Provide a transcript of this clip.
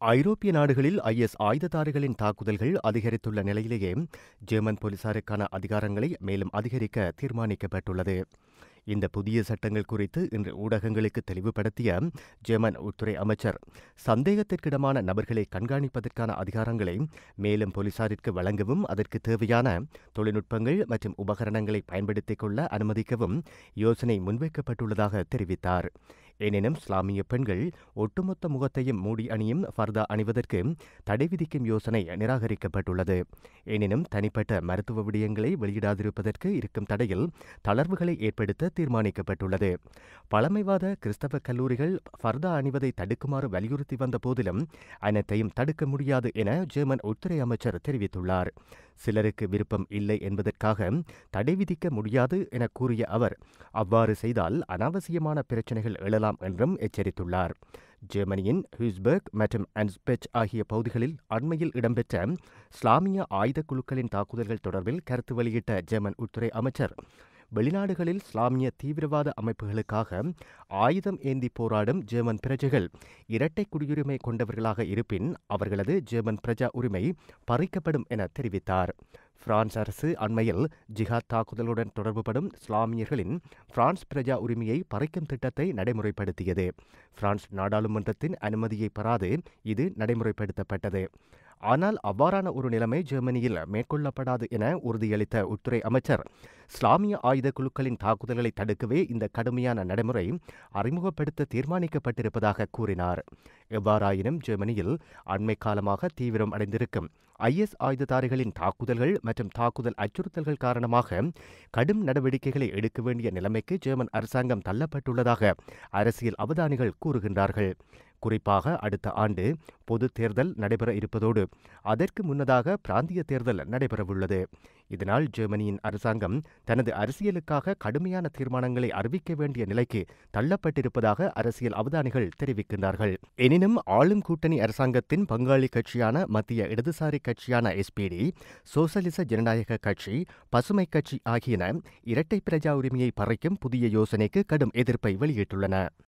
ஐரோப்பிய நாடுகளில் ஐஎஸ் ஆயுததாரிகளின் தாக்குதல்கள் அதிகரித்துள்ள நிலையிலேயே ஜெர்மன் போலீசாருக்கான அதிகாரங்களை மேலும் அதிகரிக்க தீர்மானிக்கப்பட்டுள்ளது இந்த புதிய சட்டங்கள் குறித்து இன்று ஊடகங்களுக்கு தெளிவுபடுத்திய ஜெர்மன் உள்துறை அமைச்சர் சந்தேகத்திற்கிடமான நபர்களை கண்காணிப்பதற்கான அதிகாரங்களை மேலும் போலீசாரிற்கு வழங்கவும் அதற்கு தேவையான தொழில்நுட்பங்கள் மற்றும் உபகரணங்களை பயன்படுத்திக் கொள்ள அனுமதிக்கவும் யோசனை முன்வைக்கப்பட்டுள்ளதாக தெரிவித்தார் எனினும் இஸ்லாமிய பெண்கள் ஒட்டுமொத்த முகத்தையும் மூடி அணியும் ஃபர்தா அணிவதற்கு தடை விதிக்கும் யோசனை நிராகரிக்கப்பட்டுள்ளது எனினும் தனிப்பட்ட மருத்துவ விடயங்களை வெளியிடாதிருப்பதற்கு இருக்கும் தடையில் தளர்வுகளை ஏற்படுத்த தீர்மானிக்கப்பட்டுள்ளது பழமைவாத கிறிஸ்தவ கல்லூரிகள் ஃபர்தா அணிவதை தடுக்குமாறு வலியுறுத்தி வந்த போதிலும் அனைத்தையும் தடுக்க முடியாது என ஜெர்மன் உள்துறை அமைச்சர் தெரிவித்துள்ளார் சிலருக்கு விருப்பம் இல்லை என்பதற்காக தடை விதிக்க முடியாது என கூறிய அவர் அவ்வாறு செய்தால் அனாவசியமான பிரச்சனைகள் எழலாம் என்றும் எச்சரித்துள்ளார் ஜெர்மனியின் ஹூஸ்பர்க் மற்றும் அன்ஸ்பெச் ஆகிய பகுதிகளில் அண்மையில் இடம்பெற்ற இஸ்லாமிய ஆயுத குழுக்களின் தாக்குதல்கள் தொடர்பில் கருத்து வெளியிட்ட ஜெர்மன் உள்துறை அமைச்சர் வெளிநாடுகளில் இஸ்லாமிய தீவிரவாத அமைப்புகளுக்காக ஆயுதம் ஏந்தி போராடும் ஜெர்மன் பிரஜைகள் இரட்டை குடியுரிமை கொண்டவர்களாக இருப்பின் அவர்களது ஜெர்மன் பிரஜா உரிமை பறிக்கப்படும் என தெரிவித்தார் பிரான்ஸ் அரசு அண்மையில் ஜிஹாத் தாக்குதலுடன் தொடர்புபடும் இஸ்லாமியர்களின் பிரான்ஸ் பிரஜா உரிமையை பறிக்கும் திட்டத்தை நடைமுறைப்படுத்தியது பிரான்ஸ் நாடாளுமன்றத்தின் அனுமதியை பெறாது இது நடைமுறைப்படுத்தப்பட்டது ஆனால் அவ்வாறான ஒரு நிலைமை ஜெர்மனியில் மேற்கொள்ளப்படாது என உறுதியளித்த உள்துறை அமைச்சர் இஸ்லாமிய ஆயுத குழுக்களின் தாக்குதல்களை தடுக்கவே இந்த கடுமையான நடைமுறை அறிமுகப்படுத்த தீர்மானிக்கப்பட்டிருப்பதாக கூறினார் எவ்வாறாயினும் ஜெர்மனியில் அண்மை காலமாக தீவிரம் அடைந்திருக்கும் ஐஎஸ் ஆயுததாரிகளின் தாக்குதல்கள் மற்றும் தாக்குதல் அச்சுறுத்தல்கள் காரணமாக கடும் நடவடிக்கைகளை எடுக்க வேண்டிய நிலைமைக்கு ஜெர்மன் அரசாங்கம் தள்ளப்பட்டுள்ளதாக அரசியல் அவதானிகள் கூறுகின்றார்கள் குறிப்பாக அடுத்த ஆண்டு பொது தேர்தல் நடைபெற இருப்பதோடு அதற்கு முன்னதாக பிராந்திய தேர்தல் நடைபெறவுள்ளது இதனால் ஜெர்மனியின் அரசாங்கம் தனது அரசியலுக்காக கடுமையான தீர்மானங்களை அறிவிக்க வேண்டிய நிலைக்கு தள்ளப்பட்டிருப்பதாக அரசியல் அவதானிகள் தெரிவிக்கின்றார்கள் எனினும் ஆளும் கூட்டணி அரசாங்கத்தின் பங்காளி கட்சியான மத்திய இடதுசாரி கட்சியான எஸ்பிடி சோசலிச ஜனநாயக கட்சி பசுமை கட்சி ஆகியன இரட்டை பிரஜா உரிமையை பறைக்கும் புதிய யோசனைக்கு கடும் எதிர்ப்பை வெளியிட்டுள்ளன